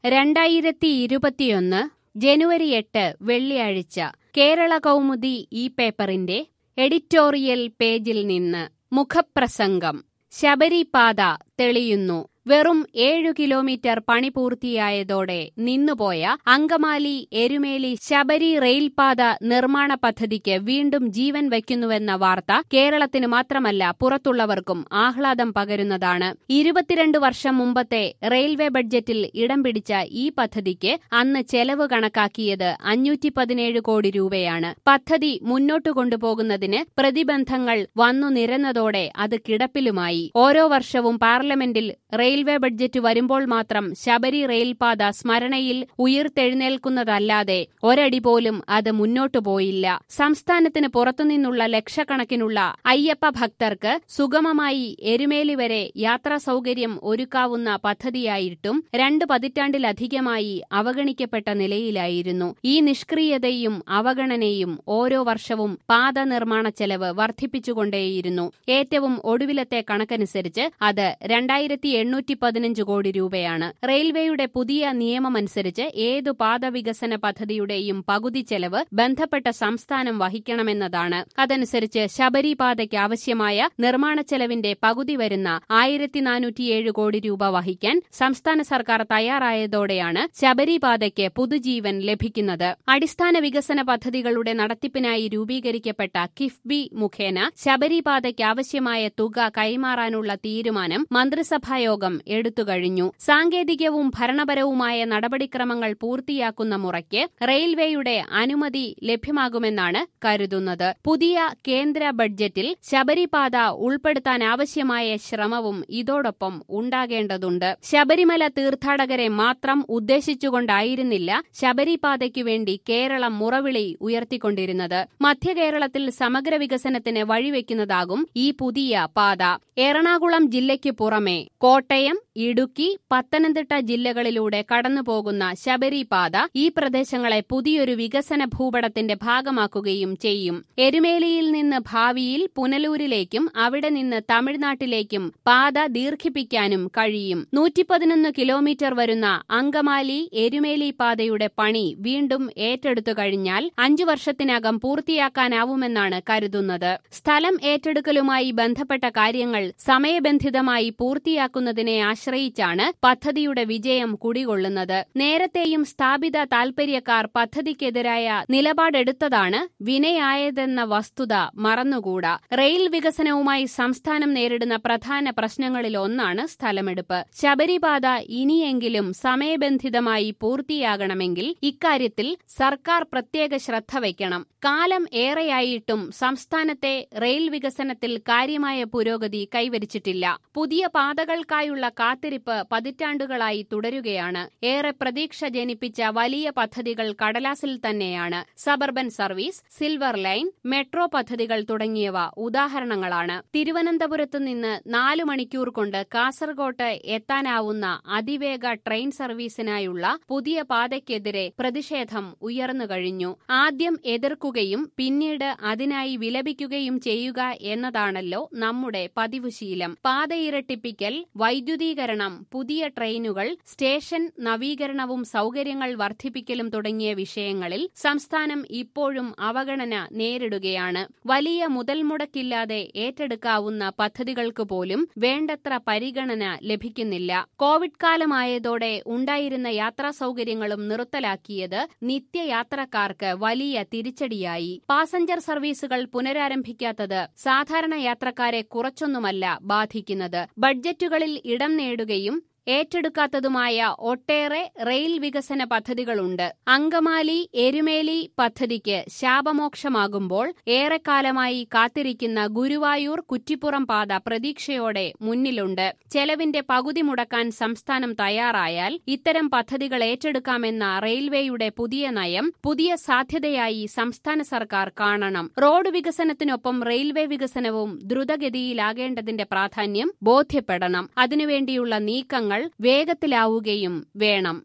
രണ്ടായിരത്തി ഇരുപത്തിയൊന്ന് ജനുവരി എട്ട് വെള്ളിയാഴ്ച കേരള കൗമുദി ഈ പേപ്പറിന്റെ എഡിറ്റോറിയൽ പേജിൽ നിന്ന് മുഖപ്രസംഗം ശബരിപാത തെളിയുന്നു വെറും ഏഴു കിലോമീറ്റർ പണി പൂർത്തിയായതോടെ നിന്നുപോയ അങ്കമാലി എരുമേലി ശബരി റെയിൽപാത നിർമ്മാണ പദ്ധതിക്ക് വീണ്ടും ജീവൻ വയ്ക്കുന്നുവെന്ന വാർത്ത കേരളത്തിന് മാത്രമല്ല പുറത്തുള്ളവർക്കും ആഹ്ലാദം പകരുന്നതാണ് ഇരുപത്തിരണ്ട് വർഷം മുമ്പത്തെ റെയിൽവേ ബഡ്ജറ്റിൽ ഇടം പിടിച്ച ഈ പദ്ധതിക്ക് അന്ന് ചെലവ് കണക്കാക്കിയത് അഞ്ഞൂറ്റി പതിനേഴ് കോടി രൂപയാണ് പദ്ധതി മുന്നോട്ടു കൊണ്ടുപോകുന്നതിന് പ്രതിബന്ധങ്ങൾ വന്നു നിരന്നതോടെ അത് കിടപ്പിലുമായി ഓരോ വർഷവും പാർലമെന്റിൽ റെയിൽവേ ബഡ്ജറ്റ് വരുമ്പോൾ മാത്രം ശബരി റെയിൽപാത സ്മരണയിൽ ഉയർത്തെഴുന്നേൽക്കുന്നതല്ലാതെ ഒരടി പോലും അത് മുന്നോട്ടു പോയില്ല സംസ്ഥാനത്തിന് പുറത്തുനിന്നുള്ള ലക്ഷക്കണക്കിനുള്ള അയ്യപ്പ ഭക്തർക്ക് സുഗമമായി എരുമേലി വരെ യാത്രാ സൗകര്യം ഒരുക്കാവുന്ന പദ്ധതിയായിട്ടും രണ്ട് പതിറ്റാണ്ടിലധികമായി അവഗണിക്കപ്പെട്ട നിലയിലായിരുന്നു ഈ നിഷ്ക്രിയതയും അവഗണനയും ഓരോ വർഷവും പാത നിർമ്മാണ ചെലവ് വർദ്ധിപ്പിച്ചുകൊണ്ടേയിരുന്നു ഏറ്റവും ഒടുവിലത്തെ കണക്കനുസരിച്ച് അത് രണ്ടായിരത്തി എണ്ണൂറ്റി പതിനഞ്ച് കോടി രൂപയാണ് റെയിൽവേയുടെ പുതിയ നിയമമനുസരിച്ച് ഏതു പാത വികസന പദ്ധതിയുടെയും പകുതി ചെലവ് ബന്ധപ്പെട്ട സംസ്ഥാനം വഹിക്കണമെന്നതാണ് അതനുസരിച്ച് ശബരി പാതയ്ക്ക് ആവശ്യമായ നിർമ്മാണ ചെലവിന്റെ പകുതി വരുന്ന ആയിരത്തി നാനൂറ്റിയേഴ് കോടി രൂപ വഹിക്കാൻ സംസ്ഥാന സർക്കാർ തയ്യാറായതോടെയാണ് ശബരി പാതയ്ക്ക് പുതുജീവൻ ലഭിക്കുന്നത് അടിസ്ഥാന വികസന പദ്ധതികളുടെ നടത്തിപ്പിനായി രൂപീകരിക്കപ്പെട്ട കിഫ്ബി മുഖേന ശബരി പാതയ്ക്ക് ആവശ്യമായ തുക കൈമാറാനുള്ള തീരുമാനം മന്ത്രിസഭായോഗം എടുത്തുകഴിഞ്ഞു സാങ്കേതികവും ഭരണപരവുമായ നടപടിക്രമങ്ങൾ പൂർത്തിയാക്കുന്ന മുറയ്ക്ക് റെയിൽവേയുടെ അനുമതി ലഭ്യമാകുമെന്നാണ് കരുതുന്നത് പുതിയ കേന്ദ്ര ബഡ്ജറ്റിൽ ശബരിപാത ഉൾപ്പെടുത്താൻ ആവശ്യമായ ശ്രമവും ഇതോടൊപ്പം ഉണ്ടാകേണ്ടതുണ്ട് ശബരിമല തീർത്ഥാടകരെ മാത്രം ഉദ്ദേശിച്ചുകൊണ്ടായിരുന്നില്ല ശബരിപാതയ്ക്കു വേണ്ടി കേരളം മുറവിളി ഉയർത്തിക്കൊണ്ടിരുന്നത് മധ്യകേരളത്തിൽ സമഗ്ര വികസനത്തിന് വഴിവെക്കുന്നതാകും ഈ പുതിയ പാത എറണാകുളം ജില്ലയ്ക്ക് പുറമെ കോട്ടയം ഇടുക്കി പത്തനംതിട്ട ജില്ലകളിലൂടെ കടന്നുപോകുന്ന ശബരിപാത ഈ പ്രദേശങ്ങളെ പുതിയൊരു വികസന ഭൂപടത്തിന്റെ ഭാഗമാക്കുകയും ചെയ്യും എരുമേലിയിൽ നിന്ന് ഭാവിയിൽ പുനലൂരിലേക്കും അവിടെ നിന്ന് തമിഴ്നാട്ടിലേക്കും പാത ദീർഘിപ്പിക്കാനും കഴിയും നൂറ്റിപ്പതിനൊന്ന് കിലോമീറ്റർ വരുന്ന അങ്കമാലി എരുമേലി പാതയുടെ പണി വീണ്ടും ഏറ്റെടുത്തു കഴിഞ്ഞാൽ അഞ്ചു വർഷത്തിനകം പൂർത്തിയാക്കാനാവുമെന്നാണ് കരുതുന്നത് സ്ഥലം ഏറ്റെടുക്കലുമായി ബന്ധപ്പെട്ട കാര്യങ്ങൾ സമയബന്ധിതമായി പൂർത്തിയാക്കുന്നതിനെ ആശ്രയിച്ചാണ് പദ്ധതിയുടെ വിജയം കുടികൊള്ളുന്നത് നേരത്തെയും സ്ഥാപിത താൽപര്യക്കാർ പദ്ധതിക്കെതിരായ നിലപാടെടുത്തതാണ് വിനയായതെന്ന വസ്തുത മറന്നുകൂടാ റെയിൽ വികസനവുമായി സംസ്ഥാനം നേരിടുന്ന പ്രധാന പ്രശ്നങ്ങളിലൊന്നാണ് സ്ഥലമെടുപ്പ് ശബരിപാത ഇനിയെങ്കിലും സമയബന്ധിതമായി പൂർത്തിയാകണമെങ്കിൽ ഇക്കാര്യത്തിൽ സർക്കാർ പ്രത്യേക ശ്രദ്ധ വയ്ക്കണം കാലം ഏറെയായിട്ടും സംസ്ഥാനത്തെ റെയിൽ വികസനത്തിൽ കാര്യമായ പുരോഗതി കൈവരിച്ചിട്ടില്ല പുതിയ പാതകൾക്കായുള്ള കാത്തിരിപ്പ് പതിറ്റാണ്ടുകളായി തുടരുകയാണ് ഏറെ പ്രതീക്ഷ ജനിപ്പിച്ച വലിയ പദ്ധതികൾ കടലാസിൽ തന്നെയാണ് suburban service silver line metro പദ്ധതികൾ തുടങ്ങിയവ ഉദാഹരണങ്ങളാണ് തിരുവനന്തപുരത്ത് നിന്ന് നാലു മണിക്കൂർ കൊണ്ട് കാസർകോട്ട് എത്താനാവുന്ന അതിവേഗ ട്രെയിൻ സർവീസിനായുള്ള പുതിയ പാതയ്ക്കെതിരെ പ്രതിഷേധം ഉയർന്നു കഴിഞ്ഞു ആദ്യം എതിർക്കുകയും പിന്നീട് അതിനായി വിലപിക്കുകയും ചെയ്യുക എന്നതാണല്ലോ നമ്മുടെ പതിവ് ശീലം പാതയിരട്ടിപ്പിക്കൽ വൈദ്യുതീകരണം പുതിയ ട്രെയിനുകൾ സ്റ്റേഷൻ നവീകരണവും സൗകര്യങ്ങൾ വർദ്ധിപ്പിക്കലും തുടങ്ങിയ വിഷയങ്ങളിൽ സംസ്ഥാനം ഇപ്പോഴും അവഗണന നേരിടുകയാണ് വലിയ മുതൽ മുടക്കില്ലാതെ ഏറ്റെടുക്കാവുന്ന പദ്ധതികൾക്ക് പോലും വേണ്ടത്ര പരിഗണന ലഭിക്കുന്നില്ല കോവിഡ് കാലമായതോടെ ഉണ്ടായിരുന്ന യാത്രാ സൗകര്യങ്ങളും നിർത്തലാക്കിയത് നിത്യയാത്രക്കാർക്ക് വലിയ തിരിച്ചടിയായി പാസഞ്ചർ സർവീസുകൾ പുനരാരംഭിക്കാത്തത് സാധാരണ യാത്രക്കാരെ കുറച്ചൊന്നുമല്ല ബാധിക്കുന്നത് ബഡ്ജറ്റുകളിൽ ഇടം നേടുകയും ഏറ്റെടുക്കാത്തതുമായ ഒട്ടേറെ റെയിൽ വികസന പദ്ധതികളുണ്ട് അങ്കമാലി എരുമേലി പദ്ധതിക്ക് ശാപമോക്ഷമാകുമ്പോൾ ഏറെക്കാലമായി കാത്തിരിക്കുന്ന ഗുരുവായൂർ കുറ്റിപ്പുറം പാത പ്രതീക്ഷയോടെ മുന്നിലുണ്ട് ചെലവിന്റെ പകുതി മുടക്കാൻ സംസ്ഥാനം തയ്യാറായാൽ ഇത്തരം പദ്ധതികൾ ഏറ്റെടുക്കാമെന്ന റെയിൽവേയുടെ പുതിയ നയം പുതിയ സാധ്യതയായി സംസ്ഥാന സർക്കാർ കാണണം റോഡ് വികസനത്തിനൊപ്പം റെയിൽവേ വികസനവും ദ്രുതഗതിയിലാകേണ്ടതിന്റെ പ്രാധാന്യം ബോധ്യപ്പെടണം അതിനുവേണ്ടിയുള്ള നീക്കങ്ങൾ വേഗത്തിലാവുകയും വേണം